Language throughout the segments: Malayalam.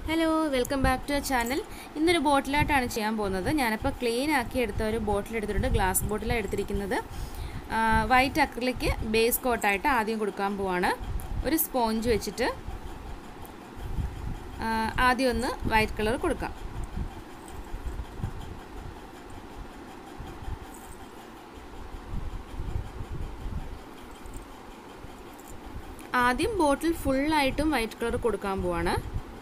hello welcome back to channel ഇന്നൊരു ബോട്ടിലായിട്ടാണ് ചെയ്യാൻ പോകുന്നത് ഞാനിപ്പോൾ ക്ലീൻ ആക്കി എടുത്ത ഒരു ബോട്ടിൽ എടുത്തിട്ടുണ്ട് ഗ്ലാസ് ബോട്ടിലാണ് എടുത്തിരിക്കുന്നത് വൈറ്റ് അക്രിലിക്ക് ബേസ് കോട്ടായിട്ട് ആദ്യം കൊടുക്കാൻ പോവാണ് ഒരു സ്പോഞ്ച് വെച്ചിട്ട് ആ, ആദ്യം ഒന്ന് വൈറ്റ് കളർ കൊടുക്കാം ആദ്യം ബോട്ടിൽ ഫുള്ളായിട്ടും വൈറ്റ് കളർ കൊടുക്കാൻ പോവാണ്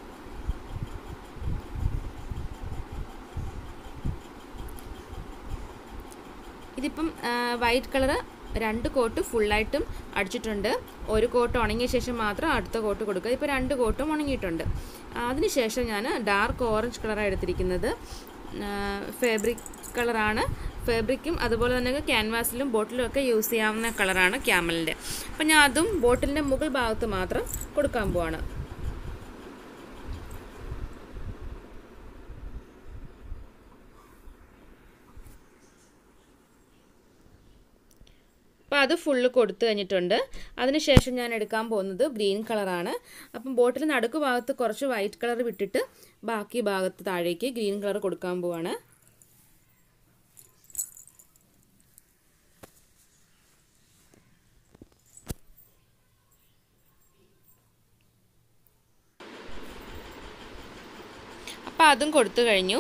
ഇതിപ്പം വൈറ്റ് കളർ രണ്ട് കോട്ട് ഫുള്ളായിട്ടും അടിച്ചിട്ടുണ്ട് ഒരു കോട്ട് ഉണങ്ങിയ ശേഷം മാത്രം അടുത്ത കോട്ട് കൊടുക്കുക ഇപ്പോൾ രണ്ട് കോട്ടും ഉണങ്ങിയിട്ടുണ്ട് അതിനുശേഷം ഞാൻ ഡാർക്ക് ഓറഞ്ച് കളറാണ് എടുത്തിരിക്കുന്നത് ഫാബ്രിക് കളറാണ് ഫാബ്രിക്കും അതുപോലെ തന്നെ ക്യാൻവാസിലും ബോട്ടിലും ഒക്കെ യൂസ് ചെയ്യാവുന്ന കളറാണ് ക്യാമലിൻ്റെ അപ്പം ഞാൻ അതും ബോട്ടിലിൻ്റെ മുകൾ ഭാഗത്ത് മാത്രം കൊടുക്കാൻ പോവാണ് അപ്പോൾ അത് ഫുള്ള് കൊടുത്തു കഴിഞ്ഞിട്ടുണ്ട് അതിനുശേഷം ഞാൻ എടുക്കാൻ പോകുന്നത് ഗ്രീൻ കളറാണ് അപ്പം ബോട്ടിൽ നടുക്ക് ഭാഗത്ത് കുറച്ച് വൈറ്റ് കളർ വിട്ടിട്ട് ബാക്കി ഭാഗത്ത് താഴേക്ക് ഗ്രീൻ കളർ കൊടുക്കാൻ പോവാണ് അപ്പോൾ അതും കൊടുത്തു കഴിഞ്ഞു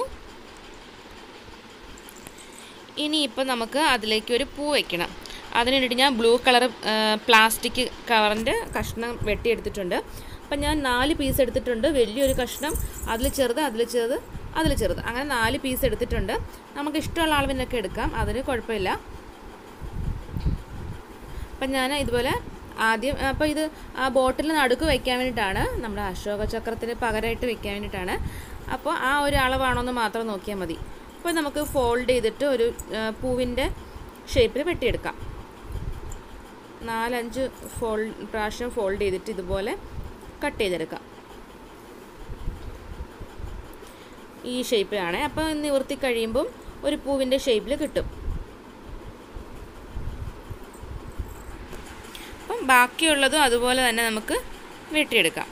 ഇനിയിപ്പോൾ നമുക്ക് അതിലേക്ക് ഒരു പൂ വയ്ക്കണം അതിന് വേണ്ടിയിട്ട് ഞാൻ ബ്ലൂ കളർ പ്ലാസ്റ്റിക് കവറിൻ്റെ കഷ്ണം വെട്ടിയെടുത്തിട്ടുണ്ട് അപ്പം ഞാൻ നാല് പീസ് എടുത്തിട്ടുണ്ട് വലിയൊരു കഷ്ണം അതിൽ ചെറുത് അതിൽ ചെറുത് അതിൽ ചെറുത് അങ്ങനെ നാല് പീസ് എടുത്തിട്ടുണ്ട് നമുക്ക് ഇഷ്ടമുള്ള അളവിനൊക്കെ എടുക്കാം അതിന് കുഴപ്പമില്ല അപ്പം ഞാൻ ഇതുപോലെ ആദ്യം അപ്പോൾ ഇത് ആ ബോട്ടിൽ നടുക്ക് വെക്കാൻ വേണ്ടിയിട്ടാണ് നമ്മുടെ അശോക ചക്രത്തിന് പകരമായിട്ട് വെക്കാൻ വേണ്ടിയിട്ടാണ് അപ്പോൾ ആ ഒരു അളവാണോന്ന് മാത്രം നോക്കിയാൽ മതി അപ്പോൾ നമുക്ക് ഫോൾഡ് ചെയ്തിട്ട് ഒരു പൂവിൻ്റെ ഷേപ്പിൽ വെട്ടിയെടുക്കാം നാലഞ്ച് ഫോൾഡ് പ്രാവശ്യം ഫോൾഡ് ചെയ്തിട്ട് ഇതുപോലെ കട്ട് ചെയ്തെടുക്കാം ഈ ഷേപ്പിലാണ് അപ്പോൾ നിവർത്തി കഴിയുമ്പം ഒരു പൂവിൻ്റെ ഷേപ്പിൽ കിട്ടും അപ്പം ബാക്കിയുള്ളതും അതുപോലെ തന്നെ നമുക്ക് വെട്ടിയെടുക്കാം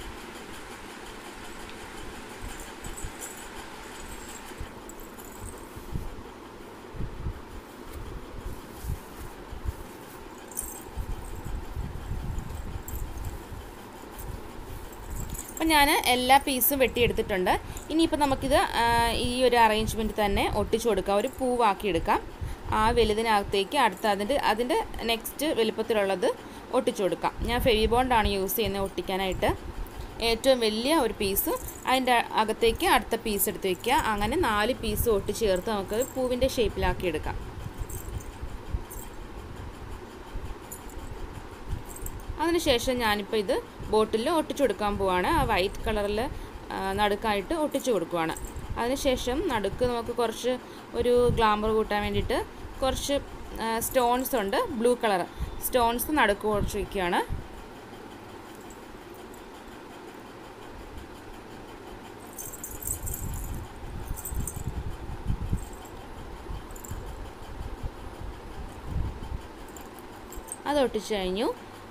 അപ്പം ഞാൻ എല്ലാ പീസും വെട്ടിയെടുത്തിട്ടുണ്ട് ഇനിയിപ്പോൾ നമുക്കിത് ഈ ഒരു അറേഞ്ച്മെൻറ്റ് തന്നെ ഒട്ടിച്ചു കൊടുക്കാം ഒരു പൂവാക്കി എടുക്കാം ആ വലുതിനകത്തേക്ക് അടുത്ത അതിൻ്റെ അതിൻ്റെ നെക്സ്റ്റ് വലുപ്പത്തിലുള്ളത് ഒട്ടിച്ചു കൊടുക്കാം ഞാൻ ഫെവി ബോണ്ടാണ് യൂസ് ചെയ്യുന്നത് ഒട്ടിക്കാനായിട്ട് ഏറ്റവും വലിയ ഒരു പീസ് അതിൻ്റെ അകത്തേക്ക് അടുത്ത പീസ് എടുത്ത് വയ്ക്കുക അങ്ങനെ നാല് പീസ് ഒട്ടിച്ച് ചേർത്ത് നമുക്ക് പൂവിൻ്റെ ഷേപ്പിലാക്കി എടുക്കാം അതിനുശേഷം ഞാനിപ്പോൾ ഇത് ബോട്ടിൽ ഒട്ടിച്ചു കൊടുക്കാൻ പോവാണ് ആ വൈറ്റ് കളറിൽ നടുക്കായിട്ട് ഒട്ടിച്ചു കൊടുക്കുവാണ് അതിനുശേഷം നടുക്ക് നമുക്ക് കുറച്ച് ഒരു ഗ്ലാമർ കൂട്ടാൻ വേണ്ടിയിട്ട് കുറച്ച് സ്റ്റോൺസ് ഉണ്ട് ബ്ലൂ കളർ സ്റ്റോൺസ് നടുക്ക് കുറച്ച് വയ്ക്കുകയാണ് അത് ഒട്ടിച്ചു കഴിഞ്ഞു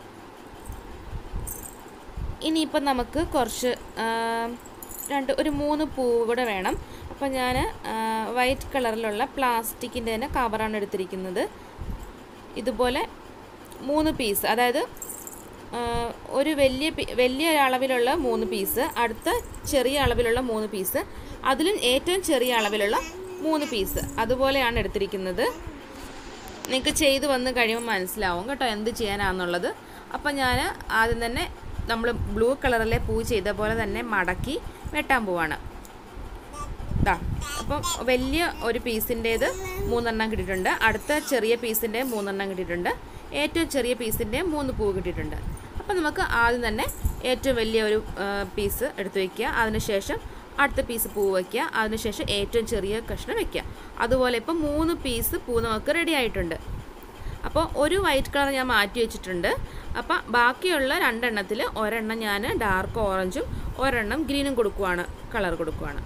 ഇനിയിപ്പം നമുക്ക് കുറച്ച് രണ്ട് ഒരു മൂന്ന് പൂവ് കൂടെ വേണം അപ്പം ഞാൻ വൈറ്റ് കളറിലുള്ള പ്ലാസ്റ്റിക്കിൻ്റെ തന്നെ കവറാണ് എടുത്തിരിക്കുന്നത് ഇതുപോലെ മൂന്ന് പീസ് അതായത് ഒരു വലിയ വലിയ അളവിലുള്ള മൂന്ന് പീസ് അടുത്ത ചെറിയ അളവിലുള്ള മൂന്ന് പീസ് അതിലും ഏറ്റവും ചെറിയ അളവിലുള്ള മൂന്ന് പീസ് അതുപോലെയാണ് എടുത്തിരിക്കുന്നത് നിങ്ങൾക്ക് ചെയ്ത് വന്ന് കഴിയുമ്പോൾ മനസ്സിലാവും കേട്ടോ എന്ത് ചെയ്യാനാണെന്നുള്ളത് അപ്പം ഞാൻ ആദ്യം തന്നെ നമ്മൾ ബ്ലൂ കളറിലെ പൂ ചെയ്ത പോലെ തന്നെ മടക്കി വെട്ടാൻ പോവാണ് ഇതാ അപ്പം വലിയ ഒരു പീസിൻ്റേത് മൂന്നെണ്ണം കിട്ടിയിട്ടുണ്ട് അടുത്ത ചെറിയ പീസിൻ്റെ മൂന്നെണ്ണം കിട്ടിയിട്ടുണ്ട് ഏറ്റവും ചെറിയ പീസിൻ്റെ മൂന്ന് പൂ കിട്ടിയിട്ടുണ്ട് അപ്പം നമുക്ക് ആദ്യം തന്നെ ഏറ്റവും വലിയ ഒരു പീസ് എടുത്ത് വയ്ക്കുക അതിനുശേഷം അടുത്ത പീസ് പൂ വയ്ക്കുക അതിനുശേഷം ഏറ്റവും ചെറിയ കഷ്ണം വയ്ക്കുക അതുപോലെ ഇപ്പം മൂന്ന് പീസ് പൂ നമുക്ക് റെഡി ആയിട്ടുണ്ട് അപ്പോൾ ഒരു വൈറ്റ് കളർ ഞാൻ മാറ്റി വെച്ചിട്ടുണ്ട് അപ്പം ബാക്കിയുള്ള രണ്ടെണ്ണത്തിൽ ഒരെണ്ണം ഞാൻ ഡാർക്ക് ഓറഞ്ചും ഒരെണ്ണം ഗ്രീനും കൊടുക്കുവാണ് കളർ കൊടുക്കുവാണ്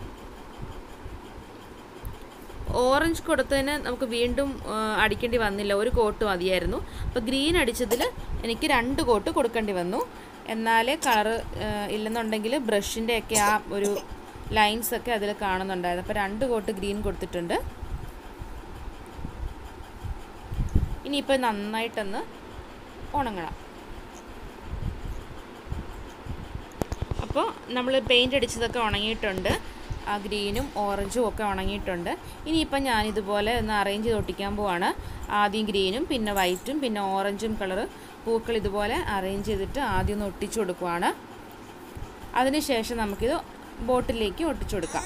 ഓറഞ്ച് കൊടുത്തതിന് നമുക്ക് വീണ്ടും ആ, അടിക്കേണ്ടി വന്നില്ല ഒരു കോട്ട് മതിയായിരുന്നു അപ്പോൾ ഗ്രീൻ അടിച്ചതിൽ എനിക്ക് രണ്ട് കോട്ട് കൊടുക്കേണ്ടി വന്നു എന്നാലേ കളറ് ഇല്ലെന്നുണ്ടെങ്കിൽ ബ്രഷിൻ്റെ ഒക്കെ ആ ഒരു ലൈൻസ് ഒക്കെ അതിൽ കാണുന്നുണ്ടായിരുന്നു അപ്പോൾ രണ്ട് കോട്ട് ഗ്രീൻ കൊടുത്തിട്ടുണ്ട് ഇനിയിപ്പോൾ നന്നായിട്ടൊന്ന് ഉണങ്ങണം അപ്പോൾ നമ്മൾ പെയിൻ്റ് അടിച്ചതൊക്കെ ഉണങ്ങിയിട്ടുണ്ട് ആ ഗ്രീനും ഓറഞ്ചും ഒക്കെ ഉണങ്ങിയിട്ടുണ്ട് ഇനിയിപ്പം ഞാനിതുപോലെ ഒന്ന് അറേഞ്ച് ചെയ്ത് ഒട്ടിക്കാൻ പോവാണ് ആദ്യം ഗ്രീനും പിന്നെ വൈറ്റും പിന്നെ ഓറഞ്ചും കളറ് പൂക്കൾ ഇതുപോലെ അറേഞ്ച് ചെയ്തിട്ട് ആദ്യം ഒന്ന് ഒട്ടിച്ചു കൊടുക്കുവാണ് അതിനുശേഷം നമുക്കിത് ബോട്ടിലേക്ക് ഒട്ടിച്ചു കൊടുക്കാം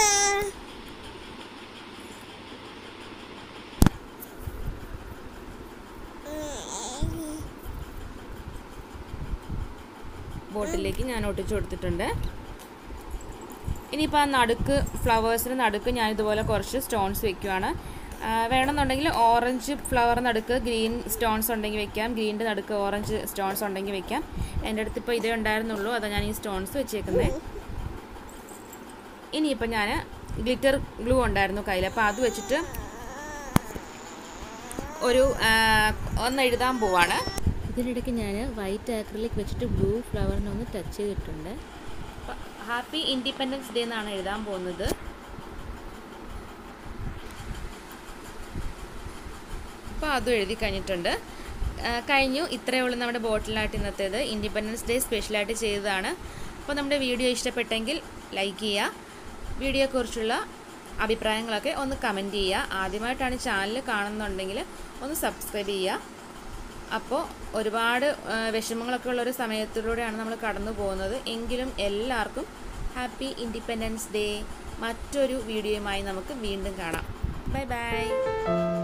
ബോട്ടിലേക്ക് ഞാൻ ഒട്ടിച്ചു കൊടുത്തിട്ടുണ്ട് ഇനിയിപ്പോൾ ആ നടുക്ക് ഫ്ലവേഴ്സിന് നടുക്ക് ഞാൻ ഇതുപോലെ കുറച്ച് സ്റ്റോൺസ് വെക്കുവാണ് വേണമെന്നുണ്ടെങ്കിൽ ഓറഞ്ച് ഫ്ലവർ നടുക്ക് ഗ്രീൻ സ്റ്റോൺസ് ഉണ്ടെങ്കിൽ വെക്കാം ഗ്രീൻ്റെ നടുക്ക് ഓറഞ്ച് സ്റ്റോൺസ് ഉണ്ടെങ്കിൽ വെക്കാം എൻ്റെ അടുത്ത് ഇപ്പോൾ ഇതേ ഉണ്ടായിരുന്നുള്ളൂ അതാണ് ഞാൻ ഈ സ്റ്റോൺസ് വെച്ചേക്കുന്നത് ഇനിയിപ്പോൾ ഞാൻ ഗ്ലിറ്റർ ഗ്ലൂ ഉണ്ടായിരുന്നു കയ്യിൽ അപ്പോൾ അത് വെച്ചിട്ട് ഒരു ഒന്ന് എഴുതാൻ പോവാണ് ഇതിനിടയ്ക്ക് ഞാൻ വൈറ്റ് ആക്രിലിക് വെച്ചിട്ട് ബ്ലൂ ഫ്ലവറിനെ ഒന്ന് ടച്ച് ചെയ്തിട്ടുണ്ട് ഹാപ്പി ഇൻഡിപെൻഡൻസ് ഡേ എന്നാണ് എഴുതാൻ പോകുന്നത് അപ്പോൾ അതും എഴുതി കഴിഞ്ഞിട്ടുണ്ട് കഴിഞ്ഞു ഇത്രയേ ഉള്ളൂ നമ്മുടെ ബോട്ടിലായിട്ട് ഇന്നത്തേത് ഇൻഡിപെൻഡൻസ് ഡേ സ്പെഷ്യലായിട്ട് ചെയ്തതാണ് അപ്പോൾ നമ്മുടെ വീഡിയോ ഇഷ്ടപ്പെട്ടെങ്കിൽ ലൈക്ക് ചെയ്യുക വീഡിയോയെക്കുറിച്ചുള്ള അഭിപ്രായങ്ങളൊക്കെ ഒന്ന് കമൻറ്റ് ചെയ്യുക ആദ്യമായിട്ടാണ് ചാനൽ കാണുന്നുണ്ടെങ്കിൽ ഒന്ന് സബ്സ്ക്രൈബ് ചെയ്യുക അപ്പോൾ ഒരുപാട് വിഷമങ്ങളൊക്കെ ഉള്ള ഒരു സമയത്തിലൂടെയാണ് നമ്മൾ കടന്നു പോകുന്നത് എങ്കിലും എല്ലാവർക്കും ഹാപ്പി ഇൻഡിപെൻഡൻസ് ഡേ മറ്റൊരു വീഡിയോയുമായി നമുക്ക് വീണ്ടും കാണാം ബൈ ബൈ